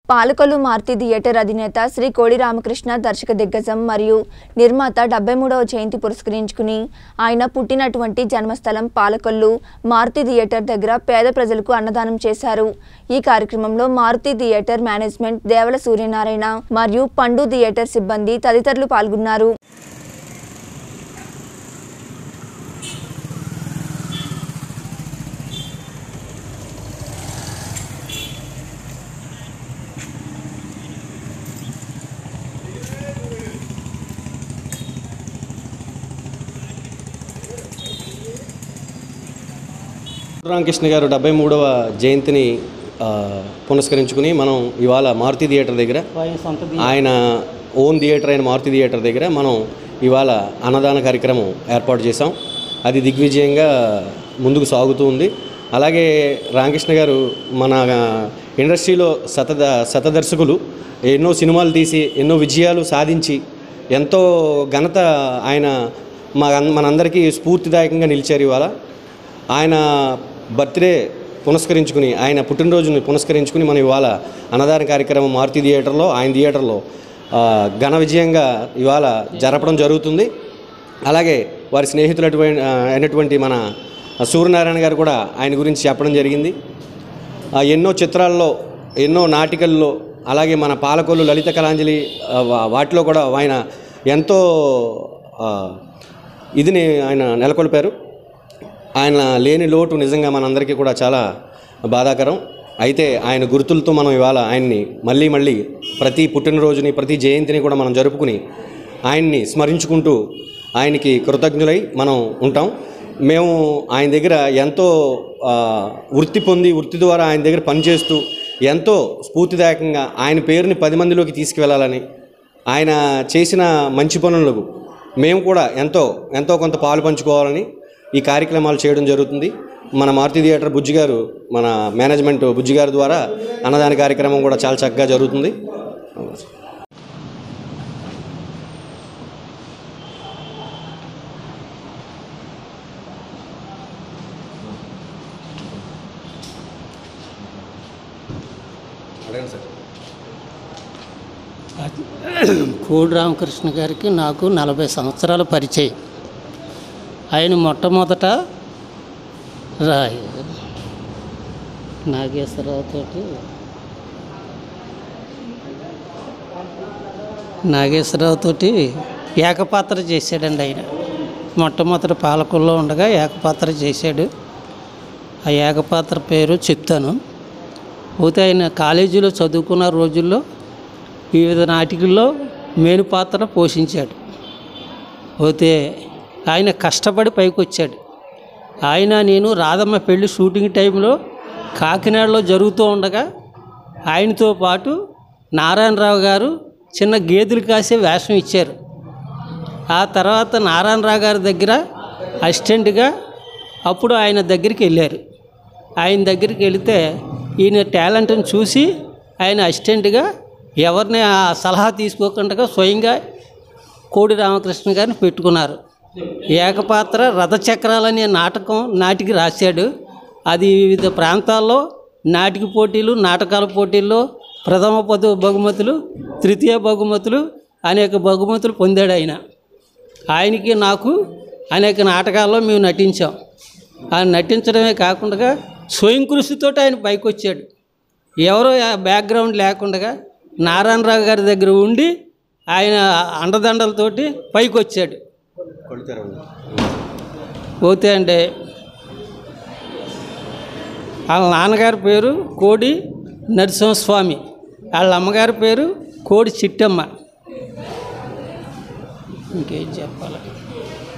Palakollu Maruti theatre అధినేత శ్రీ కోడి రామకృష్ణ దర్శక దిగ్గజం మరియు నిర్మాత డెబ్బై మూడవ జయంతి పురస్కరించుకుని ఆయన పుట్టినటువంటి జన్మస్థలం పాలకొల్లు మారుతి థియేటర్ దగ్గర పేద ప్రజలకు అన్నదానం చేశారు ఈ కార్యక్రమంలో మారుతి థియేటర్ మేనేజ్మెంట్ దేవల సూర్యనారాయణ మరియు పండు థియేటర్ సిబ్బంది తదితరులు పాల్గొన్నారు రామకృష్ణ గారు డెబ్బై మూడవ జయంతిని ఆ, పురస్కరించుకుని మనం ఇవాళ మారుతి థియేటర్ దగ్గర ఆయన ఓన్ థియేటర్ అయిన మారుతి థియేటర్ దగ్గర మనం ఇవాళ అన్నదాన కార్యక్రమం ఏర్పాటు చేసాం అది దిగ్విజయంగా ముందుకు సాగుతూ ఉంది అలాగే రామకృష్ణ గారు మన ఇండస్ట్రీలో శతద శతదర్శకులు ఎన్నో సినిమాలు తీసి ఎన్నో విజయాలు సాధించి ఎంతో ఘనత ఆయన మా మనందరికీ స్ఫూర్తిదాయకంగా నిలిచారు ఇవాళ ఆయన బర్త్డే పునస్కరించుకుని ఆయన పుట్టినరోజుని పునస్కరించుకుని మనం ఇవాళ అన్నదాన కార్యక్రమం మారుతి థియేటర్లో ఆయన థియేటర్లో ఆ, ఘన విజయంగా ఇవాళ జరపడం జరుగుతుంది అలాగే వారి స్నేహితులు అటువంటి అయినటువంటి మన సూర్యనారాయణ గారు కూడా ఆయన గురించి చెప్పడం జరిగింది ఆ, ఎన్నో చిత్రాల్లో ఎన్నో నాటికల్లో అలాగే మన పాలకొల్లు లలిత కళాంజలి ఆ, వా- వాటిలో కూడా ఆయన ఎంతో ఆ, ఇదిని ఆయన నెలకొల్పారు ఆయన లేని లోటు నిజంగా మనందరికీ కూడా చాలా బాధాకరం అయితే ఆయన గుర్తులతో మనం ఇవాళ ఆయన్ని మళ్ళీ మళ్ళీ ప్రతి పుట్టినరోజుని ప్రతి జయంతిని కూడా మనం జరుపుకుని ఆయన్ని స్మరించుకుంటూ ఆయనకి కృతజ్ఞులై మనం ఉంటాం మేము ఆయన దగ్గర ఎంతో ఆ, వృత్తి పొంది వృత్తి ద్వారా ఆయన దగ్గర పనిచేస్తూ ఎంతో స్ఫూర్తిదాయకంగా ఆయన పేరుని పది మందిలోకి తీసుకువెళ్ళాలని ఆయన చేసిన మంచి పనులకు మేము కూడా ఎంతో ఎంతో కొంత పాలు పంచుకోవాలని ఈ కార్యక్రమాలు చేయడం జరుగుతుంది మన మారుతి థియేటర్ బుజ్జి గారు మన మేనేజ్మెంట్ బుజ్జి గారి ద్వారా అన్నదాన కార్యక్రమం కూడా చాలా చక్కగా జరుగుతుంది అడగండి సార్ కోడి రామకృష్ణ గారికి నాకు నలభై సంవత్సరాల పరిచయం ఆయన మొట్టమొదట రాయ్ నాగేశ్వరరావుతో నాగేశ్వరరావుతో ఏకపాత్ర చేశాడండి ఆయన మొట్టమొదటి పాలకుల్లో ఉండగా ఏకపాత్ర చేశాడు ఆ ఏకపాత్ర పేరు చెప్తాను పోతే ఆయన కాలేజీలో చదువుకున్న రోజుల్లో వివిధ నాటికల్లో మేలు పాత్ర పోషించాడు పోతే ఆయన కష్టపడి పైకి వచ్చాడు ఆయన నేను రాధమ్మ పెళ్లి షూటింగ్ టైంలో కాకినాడలో జరుగుతూ ఉండగా ఆయనతో పాటు నారాయణరావు గారు చిన్న గేదెలు కాసే వేషం ఇచ్చారు ఆ తర్వాత నారాయణరావు గారి దగ్గర అసిస్టెంట్గా అప్పుడు ఆయన దగ్గరికి వెళ్ళారు ఆయన దగ్గరికి వెళితే ఈయన టాలెంట్ని చూసి ఆయన అసిస్టెంట్గా ఎవరిని ఆ సలహా తీసుకోకుండా స్వయంగా కోడి రామకృష్ణ గారిని పెట్టుకున్నారు ఏకపాత్ర రథచక్రాలనే నాటకం నాటికి రాశాడు అది వివిధ ప్రాంతాల్లో నాటిక పోటీలు నాటకాల పోటీల్లో ప్రథమ పదు బహుమతులు తృతీయ బహుమతులు అనేక బహుమతులు పొందాడు ఆయన ఆయనకి నాకు అనేక నాటకాల్లో మేము నటించాం ఆయన నటించడమే కాకుండా స్వయం కృషితో ఆయన పైకి వచ్చాడు ఎవరో ఆ బ్యాక్గ్రౌండ్ లేకుండా నారాయణరావు గారి దగ్గర ఉండి ఆయన అండదండలతోటి పైకి వచ్చాడు పోతే అంటే వాళ్ళ నాన్నగారి పేరు కోడి నరసింహస్వామి వాళ్ళ అమ్మగారి పేరు కోడి చిట్టమ్మ ఇంకేం చెప్పాలి